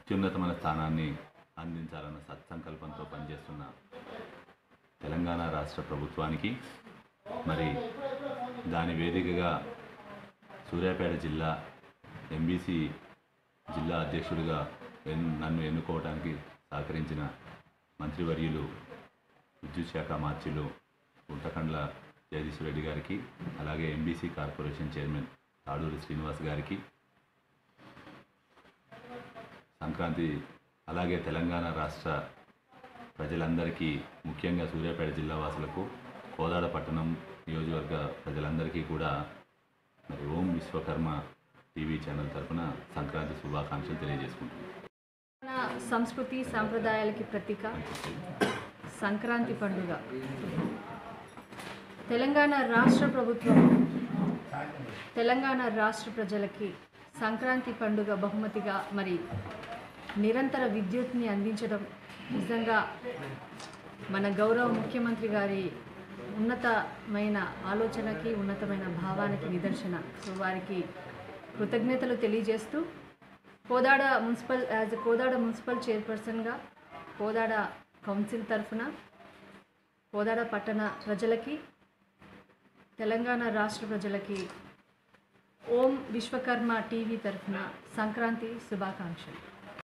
అత్యున్నతమైన స్థానాన్ని అందించాలన్న సత్సంకల్పంతో పనిచేస్తున్న తెలంగాణ రాష్ట్ర ప్రభుత్వానికి మరి దాని వేదికగా సూర్యాపేట జిల్లా ఎంబీసీ జిల్లా అధ్యక్షుడిగా ఎన్ నన్ను ఎన్నుకోవడానికి సహకరించిన మంత్రివర్యులు విద్యుత్ శాఖ మార్చిలు గుంటకండ్ల జగదీశ్వర రెడ్డి గారికి అలాగే MBC corporation chairman Taduri Srinivas గారికి సంక్రాంతి అలాగే తెలంగాణ రాష్ట్ర ప్రజలందరికీ ముఖ్యంగా సూర్యాపేట జిల్లా వాసులకు కోదాడ పట్టణం నియోజకవర్గ ప్రజలందరికీ కూడా మరి ఓం విశ్వకర్మ టీవీ ఛానల్ తరఫున సంక్రాంతి శుభాకాంక్షలు తెలియజేసుకుంటున్నాను మన సంస్కృతి సాంప్రదాయాలకి ప్రతీక సంక్రాంతి పండుగ తెలంగాణ రాష్ట్ర ప్రభుత్వం తెలంగాణ రాష్ట్ర ప్రజలకి సంక్రాంతి పండుగ బహుమతిగా మరి నిరంతర విద్యుత్ని అందించడం నిజంగా మన గౌరవ ముఖ్యమంత్రి గారి ఉన్నతమైన ఆలోచనకి ఉన్నతమైన భావానికి నిదర్శన సో వారికి కృతజ్ఞతలు తెలియజేస్తూ Kodad municipal as Kodad municipal చైర్పర్సన్గా కోదాడ కౌన్సిల్ తరఫున కోదాడ పట్టణ ప్రజలకి తెలంగాణ రాష్ట్ర ప్రజలకి ఓం విశ్వకర్మ టీవీ తరఫున సంక్రాంతి శుభాకాంక్షలు